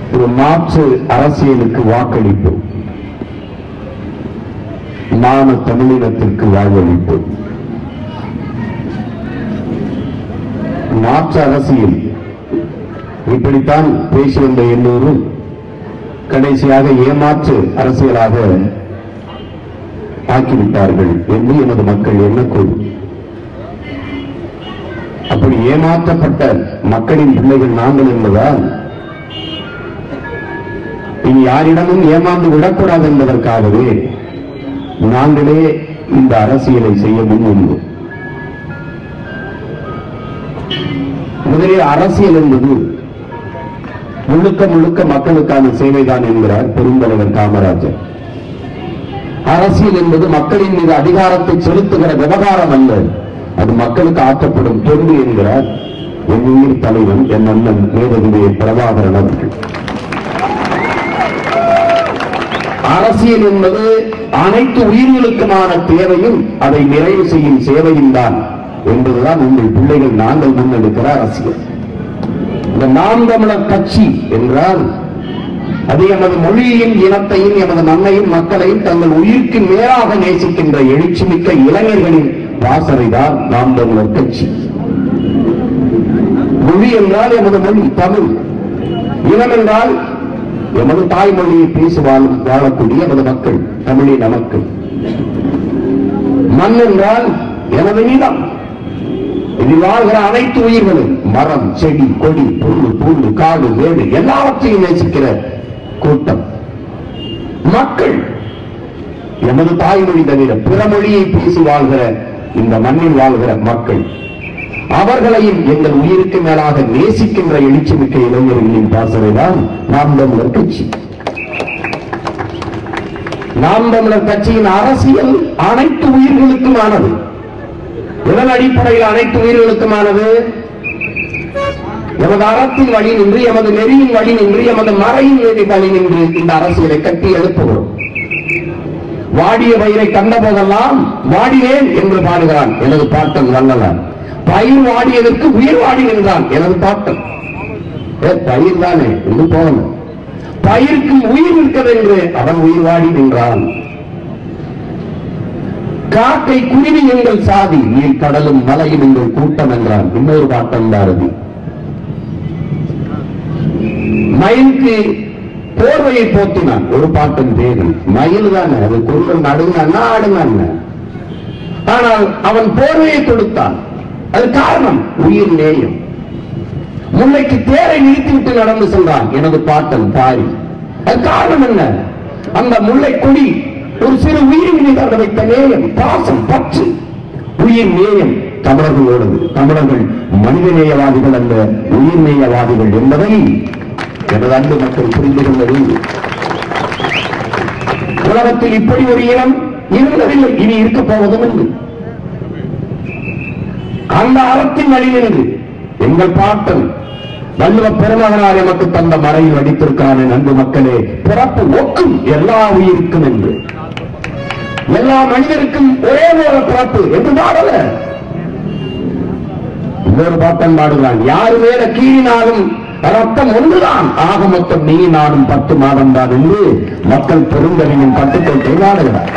ஒரு மாற்று அரசியலுக்கு வாக்களிப்போம் மான தமிழினத்திற்கு வாழ்வளிப்போம் மாற்று அரசியல் இப்படித்தான் பேசி வந்த எல்லோரும் கடைசியாக ஏமாற்று அரசியலாக ஆக்கிவிட்டார்கள் என்று எனது மக்கள் எண்ணக்கூடும் அப்படி ஏமாற்றப்பட்ட மக்களின் பிள்ளைகள் நாங்கள் என்பதால் இனி யாரிடமும் ஏமாந்து விடக்கூடாது என்பதற்காகவே நாங்களே இந்த அரசியலை செய்ய முன்வந்தோம் முதலில் அரசியல் என்பது முழுக்க முழுக்க மக்களுக்கான சேவைதான் என்கிறார் பெருந்தலைவர் காமராஜர் அரசியல் என்பது மக்களின் மீது அதிகாரத்தை செலுத்துகிற விவகாரம் அல்ல அது மக்களுக்கு ஆற்றப்படும் தொண்டு என்கிறார் என் உயிர் தலைவன் என் அண்ணன் மேதகுவே பிரபாகரன் அவர்கள் அரசியல் என்பது அனைத்து உயிர்களுக்குமான தேவையும் அதை நிறைவு செய்யும் சேவையும் தான் என்பதுதான் உங்கள் பிள்ளைகள் நாங்கள் முன்னெடுக்கிற அரசியல் இந்த நாம் தமிழர் கட்சி என்றால் அது எமது மொழியையும் இனத்தையும் எமது மண்ணையும் மக்களையும் தங்கள் உயிருக்கு மேலாக நேசிக்கின்ற எழுச்சிமிக்க இளைஞர்களின் வாசனைதான் நாம் தமிழர் கட்சி மொழி என்றால் எமது மொழி தமிழ் இனம் என்றால் எமது தாய்மொழியை பேசி வாழும் வாழக்கூடிய எமது மக்கள் தமிழின மக்கள் மண் என்றால் எனது நிலம் இதில் வாழ்கிற அனைத்து உயிர்களும் மரம் செடி கொடி புல்லு பூண்டு காடு வேடு எல்லாவற்றையும் நேசிக்கிற கூட்டம் மக்கள் எமது தாய்மொழி தவிர பிற மொழியை பேசி வாழ்கிற இந்த மண்ணில் வாழ்கிற மக்கள் அவர்களையும் எங்கள் உயிருக்கு மேலாக நேசிக்கின்ற எழுச்சிமிக்க இளைஞர்களின் பாசனைதான் நாம் தமிழர் கட்சி நாம் தமிழர் கட்சியின் அரசியல் அனைத்து உயிர்களுக்குமானது இதன் அடிப்படையில் அனைத்து உயிர்களுக்குமானது எமது அறத்தின் வழி நின்று எமது நெறியின் வழி நின்று எமது மறையின் வழி நின்று இந்த அரசியலை கட்டி எழுப்புகிறோம் வாடிய பயிரை கண்ட போதெல்லாம் வாடினேன் என்று பாடுகிறான் எனது பாட்டன் வல்லலான் பயிர் வாடியதற்கு உயிர் வாடி நின்றான் எனது பாட்டன் ஏ, பயிர் தானே என்று போகணும் பயிருக்கு உயிர் இருக்கிறது என்று அவன் உயிர் வாடி நின்றான் காக்கை குருவி எங்கள் சாதி நீர் கடலும் மலையும் எங்கள் கூட்டம் என்றான் இன்னொரு பாட்டம் பாரதி மயிலுக்கு போர்வையை போத்தினான் ஒரு பாட்டன் பேரு மயில் தானே அது கொண்டு நடுங்க ஆடுங்க ஆனால் அவன் போர்வையை கொடுத்தான் அது காரணம் உயிர் நேயம் முல்லைக்கு தேரை நிறுத்திவிட்டு நடந்து சென்றான் எனது பாட்டன் பாரி அது காரணம் என்ன அந்த முல்லை கொடி ஒரு சிறு உயிரின் மீது அதை வைத்த நேயம் பாசம் பற்று உயிர் நேயம் தமிழர்களோடது தமிழர்கள் மனித நேயவாதிகள் அல்ல உயிர் நேயவாதிகள் என்பதை எனது அன்பு மக்கள் புரிந்து கொள்ள வேண்டும் உலகத்தில் இப்படி ஒரு இனம் இருந்ததில்லை இனி இருக்க போவதும் இல்லை அந்த அறத்தின் வழி நின்று எங்கள் பாட்டன் வள்ளுவ பெருமகனார் எமக்கு தந்த மறையில் அடித்திருக்கான அன்பு மக்களே பிறப்பு ஒக்கும் எல்லா உயிருக்கும் என்று எல்லா மனிதருக்கும் ஒரே ஒரு பிறப்பு என்று பாடல இன்னொரு பாட்டன் பாடுகிறான் யாரு மேல கீழினாலும் ரத்தம் ஒன்றுதான் ஆக மொத்தம் நீ நானும் பத்து மாதம் தான் என்று மக்கள் பெருந்தகையின் பட்டுக்கோட்டை நாடுகிறார்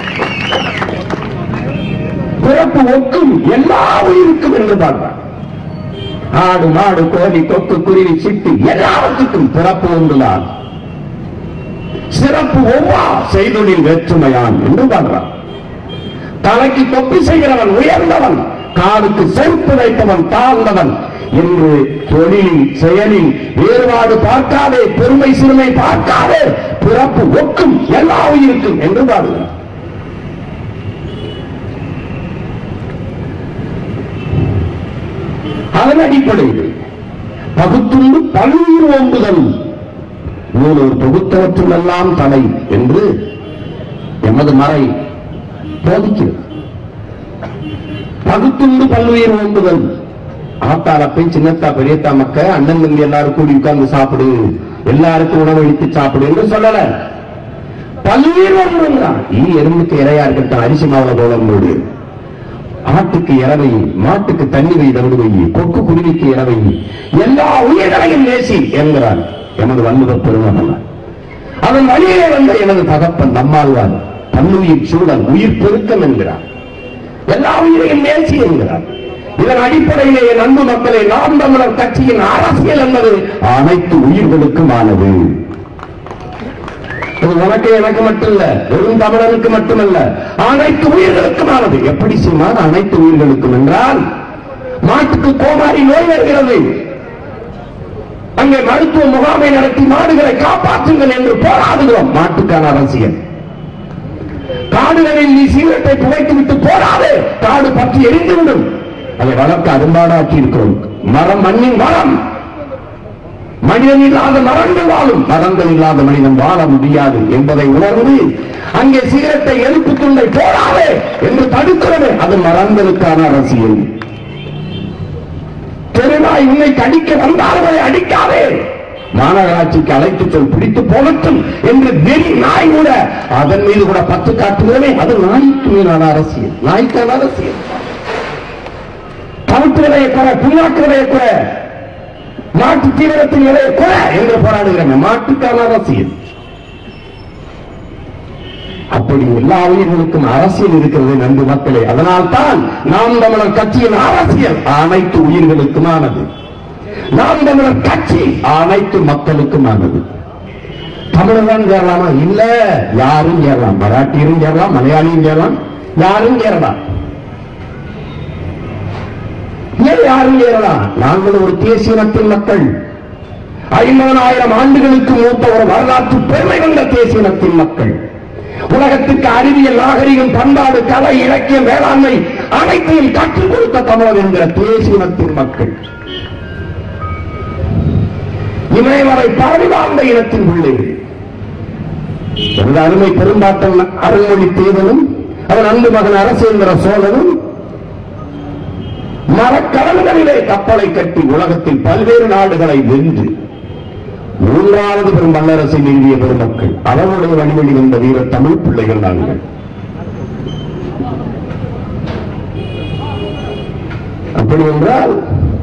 பிறப்பு ஒக்கும் எல்லா உயிருக்கும் என்று பார்ப்பார் ஆடு மாடு கோழி கொக்கு குருவி சிட்டு எல்லாவற்றுக்கும் பிறப்பு ஒன்றுதான் சிறப்பு ஒவ்வா செய்தொழில் வேற்றுமையான் என்று பாடுறான் தலைக்கு தொப்பி செய்கிறவன் உயர்ந்தவன் காலுக்கு செருப்பு வைப்பவன் தாழ்ந்தவன் என்று தொழிலில் செயலில் வேறுபாடு பார்க்காதே பெருமை சிறுமை பார்க்காதே பிறப்பு ஒக்கும் எல்லா உயிருக்கும் என்று பாடுகிறான் அதன் அடிப்படையில் பகுத்துண்டு பல்லுயிர் ஓம்புதல் நூலோர் தொகுத்தவற்றுமெல்லாம் தலை என்று எமது மறை போதிக்கிறது பகுத்துண்டு பல்லுயிர் ஓம்புதல் ஆத்தாளப்பை சின்னத்தா பெரியத்தா மக்க அண்ணன் தம்பி எல்லாரும் கூடி உட்கார்ந்து சாப்பிடு எல்லாருக்கும் உணவளித்து சாப்பிடு என்று சொல்லல பல்லுயிர் ஓம்புங்கிறான் ஈ எறும்புக்கு இரையா இருக்கட்டும் அரிசி மாவுல போல ஆட்டுக்கு இறவை மாட்டுக்கு தண்ணி வை தவிடு வை கொக்கு குருவிக்கு இறவை எல்லா உயிர்களையும் நேசி என்கிறான் எமது வள்ளுவ பெருமகனார் அதன் வழியே வந்த எனது தகப்பன் நம்மாழ்வார் பன்னுயிர் சூழல் உயிர் பெருக்கம் என்கிறார் எல்லா உயிரையும் நேசி என்கிறார் இதன் அடிப்படையிலே என் அன்பு மக்களை நாம் தமிழர் கட்சியின் அரசியல் என்பது அனைத்து உயிர்களுக்குமானது இது உனக்கு எனக்கு மட்டுமல்ல வெறும் தமிழனுக்கு மட்டுமல்ல அனைத்து உயிர்களுக்குமானது எப்படி செய்வார் அனைத்து உயிர்களுக்கும் என்றால் மாட்டுக்கு கோமாரி நோய் வருகிறது அங்கே மருத்துவ முகாமை நடத்தி மாடுகளை காப்பாற்றுங்கள் என்று போராடுகிறோம் மாட்டுக்கான அரசியல் காடுகளில் நீ சீரட்டை புகைத்து விட்டு போராது காடு பற்றி எரிந்துவிடும் அதை வளர்க்க அரும்பாடாக்கி இருக்கிறோம் மரம் மண்ணின் மரம் மனிதன் இல்லாத மரங்கள் வாழும் மரங்கள் இல்லாத மனிதன் வாழ முடியாது என்பதை உணர்ந்து அங்கே சிகரெட்டை எரிப்பு துண்டை போடாதே என்று தடுக்கிறது அது மரங்களுக்கான அரசியல் தெருநாய் உன்னை கடிக்க வந்தார்களை அடிக்காதே மாநகராட்சிக்கு அழைத்து சொல் பிடித்து போகட்டும் என்று வெறி நாய் கூட அதன் மீது கூட பத்து காட்டுகிறதே அது நாய்க்கு மீதான அரசியல் நாய்க்கான அரசியல் கவுட்டு விலையை குற புண்ணாக்கு விலையை குற மாட்டு தீவிரத்தின் விலையை குற என்று போராடுகிறோம் மாட்டுக்கான அரசியல் அப்படி எல்லா உயிர்களுக்கும் அரசியல் இருக்கிறது நன்கு மக்களே அதனால் தான் நாம் தமிழர் கட்சியின் அரசியல் அனைத்து உயிர்களுக்குமானது நாம் தமிழர் கட்சி அனைத்து மக்களுக்குமானது தமிழர் தான் சேரலாமா இல்ல யாரும் சேரலாம் மராட்டியரும் சேரலாம் மலையாளியும் சேரலாம் யாரும் சேரலாம் ஏன் யாரும் சேரலாம் நாங்கள் ஒரு தேசிய இனத்தின் மக்கள் ஐம்பதனாயிரம் ஆண்டுகளுக்கு மூத்த ஒரு வரலாற்று பெருமை கொண்ட தேசிய இனத்தின் மக்கள் உலகத்துக்கு அறிவியல் நாகரிகம் பண்பாடு கலை இலக்கியம் வேளாண்மை அனைத்தையும் கற்றுக் கொடுத்த தமிழர் என்கிற தேசிய இனத்தின் மக்கள் இமயமலை பரவி வாழ்ந்த இனத்தின் பிள்ளைகள் எனது அருமை பெரும்பாட்டன் அருள்மொழி தேவனும் அவன் அன்பு மகன் அரசேந்திர சோழனும் மரக்கடல்களிலே கப்பலை கட்டி உலகத்தில் பல்வேறு நாடுகளை வென்று மூன்றாவது பெரும் வல்லரசை நிறுவிய பெருமக்கள் அவர்களுடைய வழிவழி வந்த வீர தமிழ் பிள்ளைகள் நாங்கள் அப்படி என்றால்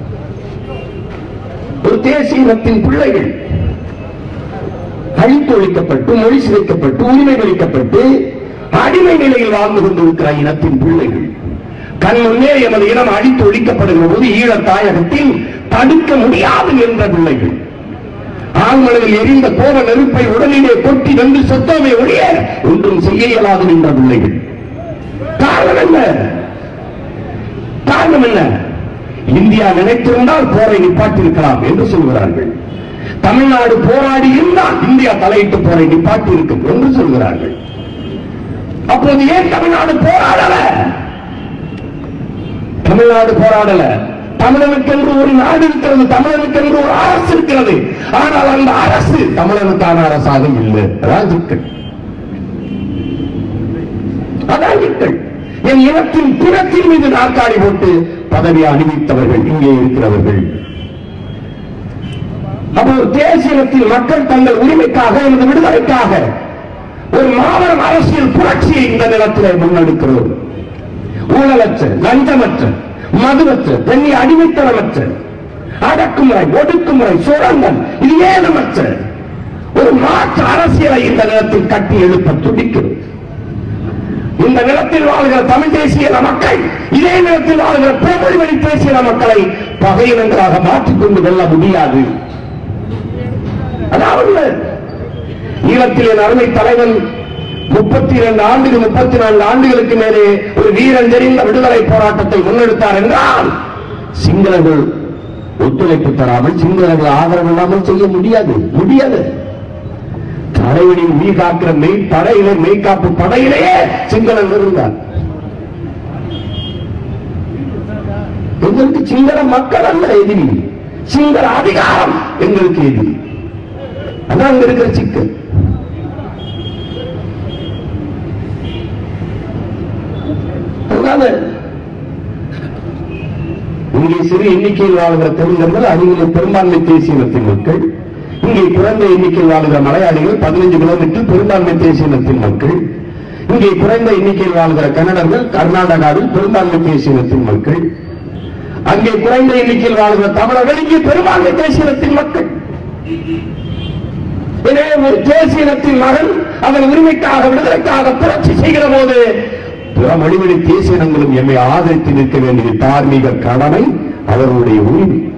ஒரு தேசிய இனத்தின் பிள்ளைகள் அழித்தொழிக்கப்பட்டு மொழி சிதைக்கப்பட்டு உரிமை பறிக்கப்பட்டு அடிமை நிலையில் வாழ்ந்து கொண்டிருக்கிற இனத்தின் பிள்ளைகள் கண் முன்னே எமது இனம் அழித்து ஒழிக்கப்படுகிற போது ஈழத் தாயகத்தில் தடுக்க முடியாது என்ற பிள்ளைகள் ஆழ்மனதில் எரிந்த கோப நெருப்பை உடலிலே கொட்டி வென்று சொத்தோமை ஒழிய ஒன்றும் செய்ய இயலாது நின்ற பிள்ளைகள் காரணம் என்ன காரணம் என்ன இந்தியா நினைத்திருந்தால் போரை நிப்பாட்டியிருக்கலாம் என்று சொல்கிறார்கள் தமிழ்நாடு போராடி இருந்தால் இந்தியா தலையிட்டு போரை நிப்பாட்டி இருக்கும் என்று சொல்கிறார்கள் அப்போது ஏன் தமிழ்நாடு போராடல தமிழ்நாடு போராடல தமிழனுக்கென்று ஒரு நாடு இருக்கிறது தமிழனுக்கென்று ஒரு அரசு இருக்கிறது ஆனால் அந்த அரசு தமிழனுக்கான அரசாக இல்லை அதான் சிக்கல் அதான் சிக்கல் என் இனத்தின் பிணத்தின் மீது நாற்காலி போட்டு பதவி அணிவித்தவர்கள் இங்கே இருக்கிறவர்கள் அப்போ தேசியத்தில் மக்கள் தங்கள் உரிமைக்காக எனது விடுதலைக்காக ஒரு மாபெரும் அரசியல் புரட்சியை இந்த நிலத்திலே முன்னெடுக்கிறோம் ஊழலற்ற லஞ்சமற்ற மதுவற்ற பெண்ணி அடிமைத்தனமற்ற அடக்குமுறை ஒடுக்குமுறை சுரண்டல் இது ஏதுமற்ற ஒரு மாற்று அரசியலை இந்த நிலத்தில் கட்டி எழுப்ப துடிக்கிறது இந்த நிலத்தில் வாழ்கிற தமிழ் தேசிய இன மக்கள் இதே நிலத்தில் வாழ்கிற பிறமொழி வழி தேசிய இன மக்களை பகையினங்களாக மாற்றிக்கொண்டு வெல்ல முடியாது அதாவது ஈழத்தில் என் அருமை தலைவன் முப்பத்தி இரண்டு ஆண்டுகள் முப்பத்தி நான்கு ஆண்டுகளுக்கு மேலே ஒரு வீரன் தெரிந்த விடுதலை போராட்டத்தை முன்னெடுத்தார் என்றால் சிங்களர்கள் ஒத்துழைப்பு தராமல் சிங்களர்கள் ஆதரவு இல்லாமல் செய்ய முடியாது முடியாது தலைவனின் மெய் காக்கிற மெய் படையிலே மெய்காப்பு படையிலேயே சிங்களன் இருந்தார் எங்களுக்கு சிங்கள மக்கள் அல்ல எதிரி சிங்கள அதிகாரம் எங்களுக்கு எதிரி அதான் அங்க இருக்கிற சிக்கல் அதனால இங்கே சிறு எண்ணிக்கையில் வாழ்கிற தெலுங்கர்கள் அருகிலே பெரும்பான்மை தேசிய இனத்தின் மக்கள் இங்கே குறைந்த எண்ணிக்கையில் வாழ்கிற மலையாளிகள் பதினைஞ்சு கிலோமீட்டர் பெரும்பான்மை தேசிய இனத்தின் மக்கள் இங்கே குறைந்த எண்ணிக்கையில் வாழ்கிற கன்னடர்கள் கர்நாடகாவில் பெரும்பான்மை தேசிய இனத்தின் மக்கள் அங்கே குறைந்த எண்ணிக்கையில் வாழ்கிற தமிழர்கள் இங்கே பெரும்பான்மை தேசிய இனத்தின் மக்கள் எனவே ஒரு தேசியனத்தின் மகன் அவன் உரிமைக்காக விடுதலைக்காக புரட்சி செய்கிற போது பிற மொழிவழி தேசியனங்களும் எம்மை ஆதரித்து நிற்க வேண்டிய தார்மீக கடமை அவர்களுடைய உரிமை